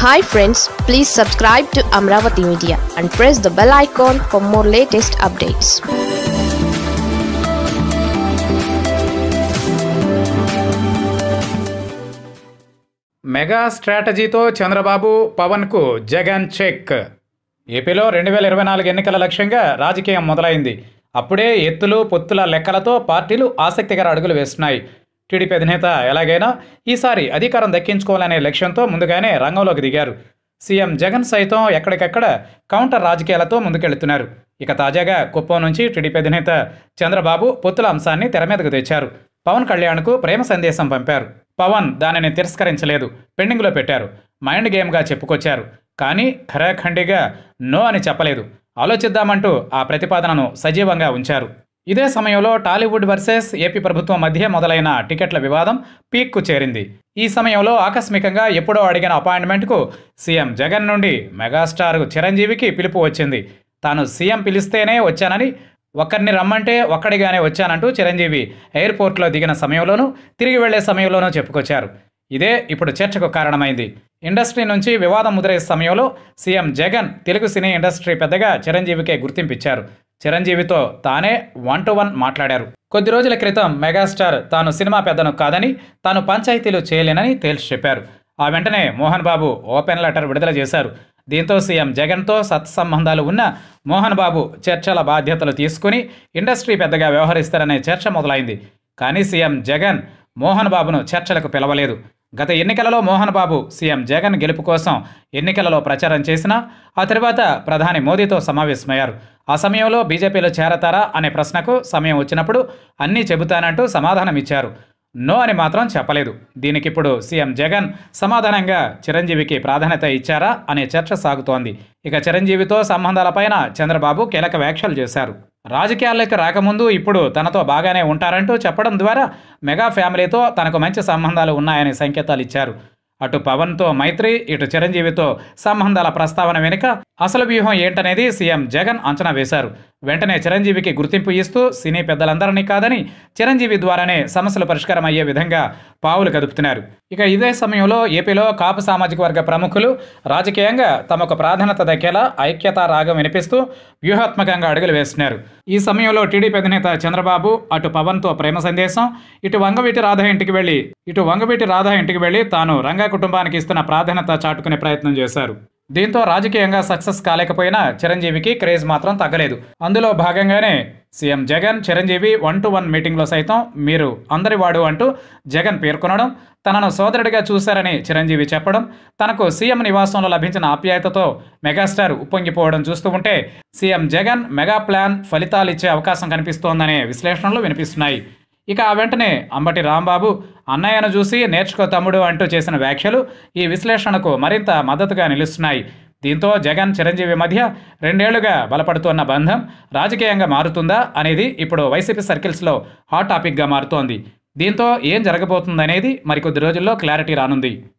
hi friends please subscribe to Amaravati media and press the bell icon for more latest updates mega స్ట్రాటజీతో చంద్రబాబు పవన్కు Jagan check ఏపీలో రెండు వేల ఇరవై నాలుగు ఎన్నికల లక్ష్యంగా రాజకీయం మొదలైంది అప్పుడే ఎత్తులు పొత్తుల లెక్కలతో పార్టీలు ఆసక్తికర అడుగులు వేస్తున్నాయి టీడీపీ అధినేత ఎలాగైనా ఈసారి అధికారం దక్కించుకోవాలనే లక్ష్యంతో ముందుగానే రంగంలోకి దిగారు సీఎం జగన్ సైతం ఎక్కడికక్కడ కౌంటర్ రాజకీయాలతో ముందుకెళ్తున్నారు ఇక తాజాగా కుప్పం నుంచి టీడీపీ అధినేత చంద్రబాబు పొత్తుల అంశాన్ని తెర మీదకు తెచ్చారు పవన్ కళ్యాణ్కు ప్రేమ సందేశం పంపారు పవన్ దానిని తిరస్కరించలేదు పెండింగ్లో పెట్టారు మైండ్ గేమ్గా చెప్పుకొచ్చారు కానీ ఖరాఖండిగా నో అని చెప్పలేదు ఆలోచిద్దామంటూ ఆ ప్రతిపాదనను సజీవంగా ఉంచారు ఇదే సమయంలో టాలీవుడ్ వర్సెస్ ఏపీ ప్రభుత్వం మధ్య మొదలైన టికెట్ల వివాదం పీక్కు చేరింది ఈ సమయంలో ఆకస్మికంగా ఎప్పుడో అడిగిన అపాయింట్మెంట్కు సీఎం జగన్ నుండి మెగాస్టార్ చిరంజీవికి పిలుపు వచ్చింది తాను సీఎం పిలిస్తేనే వచ్చానని ఒక్కరిని రమ్మంటే ఒక్కడిగానే వచ్చానంటూ చిరంజీవి ఎయిర్పోర్ట్లో దిగిన సమయంలోనూ తిరిగి వెళ్లే సమయంలోనూ చెప్పుకొచ్చారు ఇదే ఇప్పుడు చర్చకు కారణమైంది ఇండస్ట్రీ నుంచి వివాదం ముదిరే సమయంలో CM Jagan Telugu cine industry పెద్దగా చిరంజీవికే గుర్తింపిచ్చారు చిరంజీవితో తానే వన్ టు వన్ మాట్లాడారు కొద్ది రోజుల క్రితం మెగాస్టార్ తాను సినిమా పెద్దను కాదని తాను పంచాయతీలు చేయలేనని తేల్చి చెప్పారు ఆ వెంటనే మోహన్ బాబు ఓపెన్ లెటర్ విడుదల చేశారు దీంతో సీఎం జగన్తో సత్సంబంధాలు ఉన్న మోహన్ బాబు చర్చల బాధ్యతలు తీసుకుని ఇండస్ట్రీ పెద్దగా వ్యవహరిస్తారనే చర్చ మొదలైంది కానీ సీఎం జగన్ మోహన్ బాబును చర్చలకు పిలవలేదు గత ఎన్నికలలో మోహన్ బాబు సీఎం జగన్ గెలుపు కోసం ఎన్నికలలో ప్రచారం చేసినా ఆ తర్వాత ప్రధాని మోదీతో సమావేశమయ్యారు ఆ సమయంలో బీజేపీలో చేరతారా అనే ప్రశ్నకు సమయం వచ్చినప్పుడు అన్నీ చెబుతానంటూ సమాధానమిచ్చారు నో అని మాత్రం చెప్పలేదు దీనికిప్పుడు సీఎం జగన్ సమాధానంగా చిరంజీవికి ప్రాధాన్యత ఇచ్చారా అనే చర్చ సాగుతోంది ఇక చిరంజీవితో సంబంధాలపైన చంద్రబాబు కీలక వ్యాఖ్యలు చేశారు రాజకీయాల్లోకి రాకముందు ఇప్పుడు తనతో బాగానే ఉంటారంటూ చెప్పడం ద్వారా మెగా ఫ్యామిలీతో తనకు మంచి సంబంధాలు ఉన్నాయనే సంకేతాలు ఇచ్చారు అటు పవన్తో మైత్రి ఇటు చిరంజీవితో సంబంధాల ప్రస్తావన వెనుక అసలు వ్యూహం ఏంటనేది సీఎం జగన్ అంచనా వేశారు వెంటనే చిరంజీవికి గుర్తింపు ఇస్తూ సినీ పెద్దలందరినీ కాదని చిరంజీవి ద్వారానే సమస్యలు పరిష్కారం అయ్యే విధంగా పావులు కదుపుతున్నారు ఇక ఇదే సమయంలో ఏపీలో కాపు సామాజిక వర్గ ప్రముఖులు రాజకీయంగా తమకు ప్రాధాన్యత దక్కేలా ఐక్యతా రాగం వినిపిస్తూ వ్యూహాత్మకంగా అడుగులు వేస్తున్నారు ఈ సమయంలో టీడీపీ అధినేత చంద్రబాబు అటు పవన్తో ప్రేమ సందేశం ఇటు వంగవీటి రాధా ఇంటికి వెళ్లి ఇటు వంగవీటి రాధా ఇంటికి వెళ్లి తాను రంగా కుటుంబానికి ఇస్తున్న ప్రాధాన్యత చాటుకునే ప్రయత్నం చేశారు దీంతో రాజకీయంగా సక్సెస్ కాలేకపోయినా చిరంజీవికి క్రేజ్ మాత్రం తగ్గలేదు అందులో భాగంగానే CM Jagan Chiranjeevi one to one మీటింగ్లో సైతం మీరు అందరివాడు అంటూ జగన్ పేర్కొనడం తనను సోదరుడిగా చూశారని చిరంజీవి చెప్పడం తనకు సీఎం నివాసంలో లభించిన ఆప్యాయతతో మెగాస్టార్ ఉప్పొంగిపోవడం చూస్తూ ఉంటే సీఎం జగన్ మెగా ప్లాన్ ఫలితాలిచ్చే అవకాశం కనిపిస్తోందనే విశ్లేషణలు వినిపిస్తున్నాయి ఇక ఆ వెంటనే అంబటి రాంబాబు అన్నయ్యను చూసి నేర్చుకో తమ్ముడు అంటూ చేసిన వ్యాఖ్యలు ఈ విశ్లేషణకు మరింత మద్దతుగా నిలుస్తున్నాయి దీంతో జగన్ చిరంజీవి మధ్య రెండేళ్లుగా బలపడుతున్న బంధం రాజకీయంగా మారుతుందా అనేది ఇప్పుడు వైసీపీ సర్కిల్స్లో హాట్ టాపిక్గా మారుతోంది దీంతో ఏం జరగబోతుందనేది మరికొద్ది రోజుల్లో క్లారిటీ రానుంది